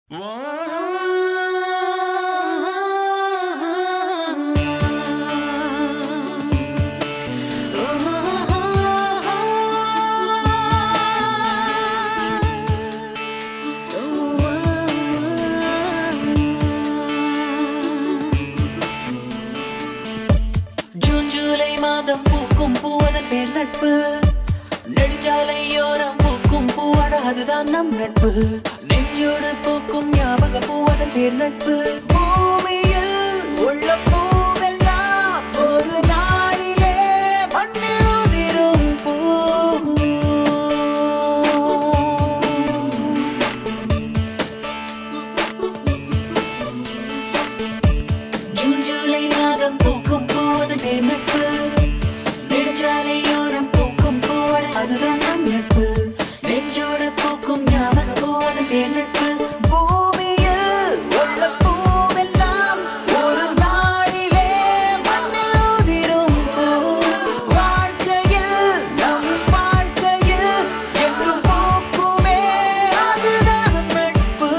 June July மாதம் பூக்கும் பூவதன் பேர் நட்பு நெடுஞ்சாலையோரம் பூக்கும் பூவட அதுதான் நம் நட்பு நெஞ்சோடு பூக்கும் ஞாபக பூவதன் பேர் நட்பு பூமியில் உள்ள பூவெல்லாம் ஒரு நாளிலே மண்ணில் உதிரும் பூ ஜூன் ஜூலை மாதம் பூக்கும் பூவதன் பேர் நட்பு நெடுஞ்சாலையோரம் பூக்கும் பூவட அதுதான் நம் நட்பு நெஞ்சோடு பூக்கும் ஞாபக பூவதன் பேர் நட்பு பூமியில் உள்ள பூவெல்லாம் ஒரு நாளிலே மண்ணில் உதிரும் பூ வாழ்க்கையில் நம் வாழ்க்கையில் என்றும் பூக்குமே அதுதான் நட்பு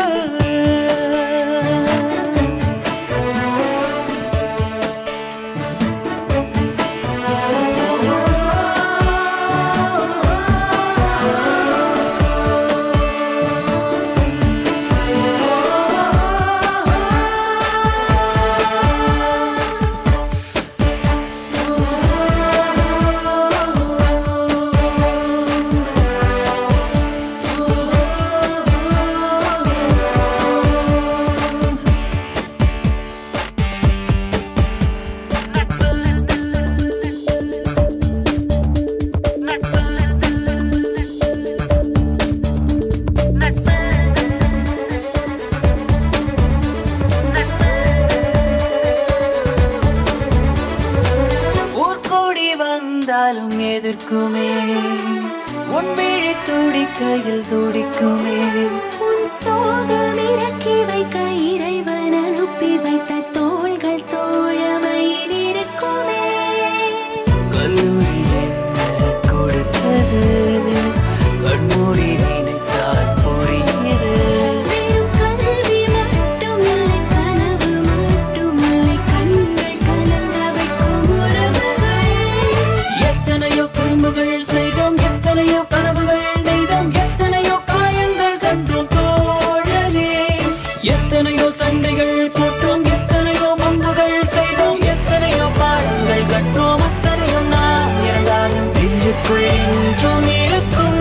ஊர்கூடி வந்தாலும் எதிர்க்குமே உன் விழி துடிக்கையில் துடிக்குமே உன் சோகம் இறக்கி வைக்க இறைவன் அனுப்பி வைத்த தோள்கள் தோழமையில் இருக்குமே கல்லூரி என்ன கொடுத்தது கண்மூடி நினைத்தால் புரியுது வெறும் கல்வி மட்டுமில்லை கனவு மட்டுமில்லை கண்கள் கலங்க வைக்கும் உறவுகள் எத்தனையோ குறும்புகள் செய்தோம் எத்தனையோ கனவுகள் நெய்தோம் எத்தனையோ காயங்கள் கண்டோம் தோழனே எத்தனையோ சண்டைகள் போட்டோம் எத்தனையோ மம்புகள் செய்தோம் எத்தனையோ பாடங்கள் கற்றோம் அத்தனையும் நாம் இருந்தாலும் நெஞ்சுக்குள் என்றும் இருக்கும்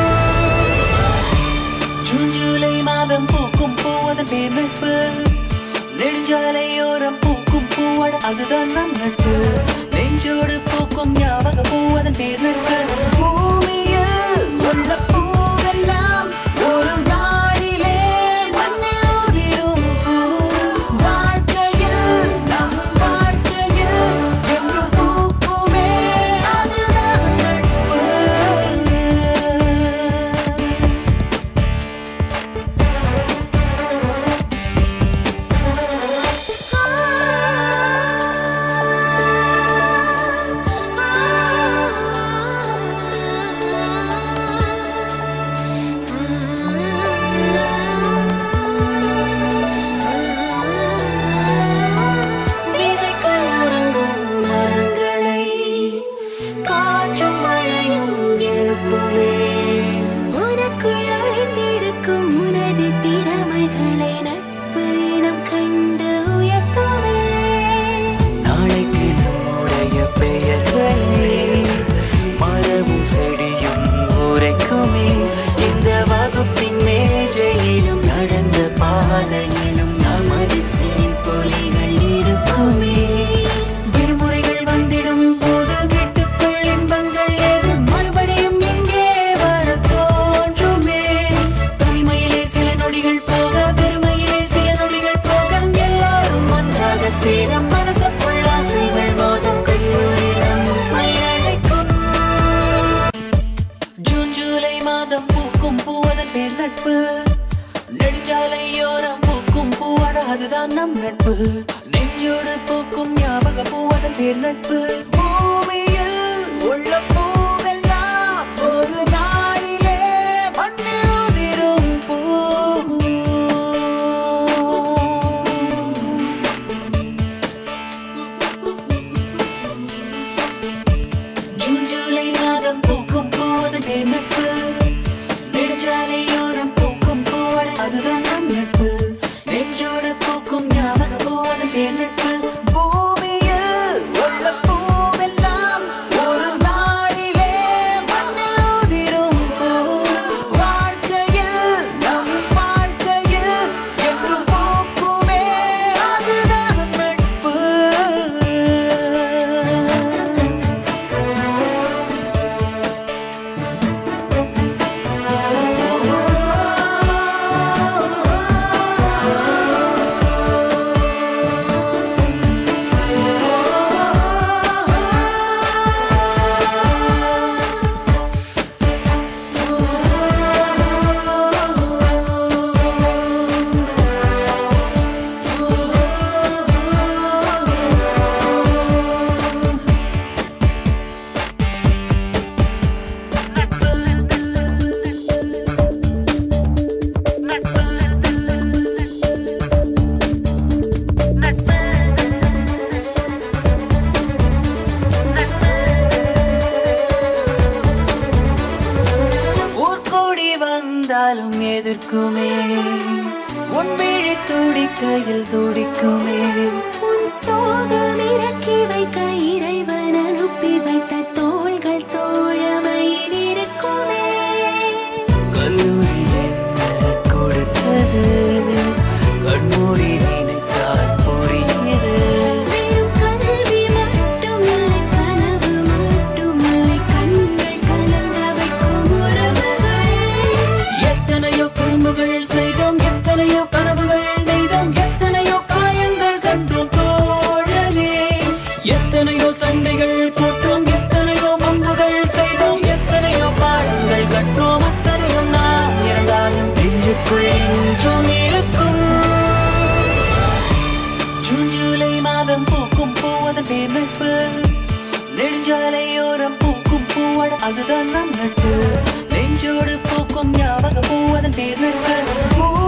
ஜூன் ஜூலை மாதம் பூக்கும் பூவதன் பேர் நட்பு நெடுஞ்சாலையோரம் பூக்கும் பூவட அதுதான் நம் நட்பு நெஞ்சோடு பூக்கும் ஞாபக பூவதன் பேர் நட்பு பூமியில் உள்ள பூவெல்லாம் ஒரு நாளிலே மண்ணில் உதிரும் பூ வாழ்க்கையில் நம் வாழ்க்கையில் என்றும் பூக்குமே அதுதான் நட்பு விதைகள் உறங்கும் மரங்களை காற்றும் மழையும் எழுப்புமே உனக்குள் அழிந்திருக்கும் உனது திறமைகளை நட்பு இனம் கண்டு உயர்த்துமே நாளைக்கு நம்முடைய பெயர்களே மரமும் செடியும் உரைக்குமே இந்த வகுப்பின் மேஜையிலும் நடந்த பாதையிலும் நமது சிரிப்பொலிகள் இருக்குமே விடுமுறைகள் வந்திடும் போது வீட்டுக்குள் இன்பங்கள் ஏது மறுபடியும் இங்கே வர தோன்றுமே தனிமையிலே சில நொடிகள் போக பெருமையிலே சில நொடிகள் போக எல்லாரும் ஒன்றாக சேர மனசுக்குள் ஆசைகள் மோதம் கல்லூரி நம்மை அழைக்கும் ஜூன் ஜூலை மாதம் பூக்கும் பூவதன் பேர் நட்பு நெடுஞ்சாலையோரம் பூக்கும் பூவட அதுதான் நம் நட்பு நெஞ்சோடு பூக்கும் ஞாபக பூவதன் பேர் நட்பு பூமியில் உள்ள பூவெல்லாம் ஒரு நாளிலே மண்ணில் உதிரும் பூ அதுதான் நம் நட்பு நெஞ்சோடு பூக்கும் ஞாபக போவதன் பேர் நட்பு பூமியில் உள்ள பூவெல்லாம் ஒரு நாளிலே மண்ணில் உதிரும் பூ. வாழ்க்கையில் நம் வாழ்க்கையில் என்றும் பூக்குமே அதுதான் நட்பு ஊர்கூடி வந்தாலும் எதிர்க்குமே உன் விழி துடிக்கையில் துடிக்குமே உன் சோகம் இறக்கி வைக்க இறைவன் அனுப்பி வைத்த தோள்கள் தோழமையில் இருக்குமே கல்லூரி என்ன கொடுத்தது கண்மூடி நினைத்தால் புரியுது வெறும் கல்வி மட்டுமில்லை கனவு மட்டுமில்லை கண்கள் கலங்க வைக்கும் உறவுகள் எத்தனையோ குறும்புகள் செய்தோம் எத்தனையோ கனவுகள் நெய்தோம் எத்தனையோ காயங்கள் கண்டோம் தோழனே எத்தனையோ சண்டைகள் போட்டோம் எத்தனையோ பம்புகள் செய்தோம் எத்தனையோ பாடங்கள் கற்றோம் அத்தனையும் நாம் இருந்தாலும் நெஞ்சுக்குள் என்றும் இருக்கும் ஜூன் ஜூலை மாதம் பூக்கும் பூவதன் பேர் நட்பு நெடுஞ்சாலையோரம் பூக்கும் பூவட அதுதான் நம் நட்பு நெஞ்சோடு பூக்கும் ஞாபக பூவதன் பேர் நட்பு பூ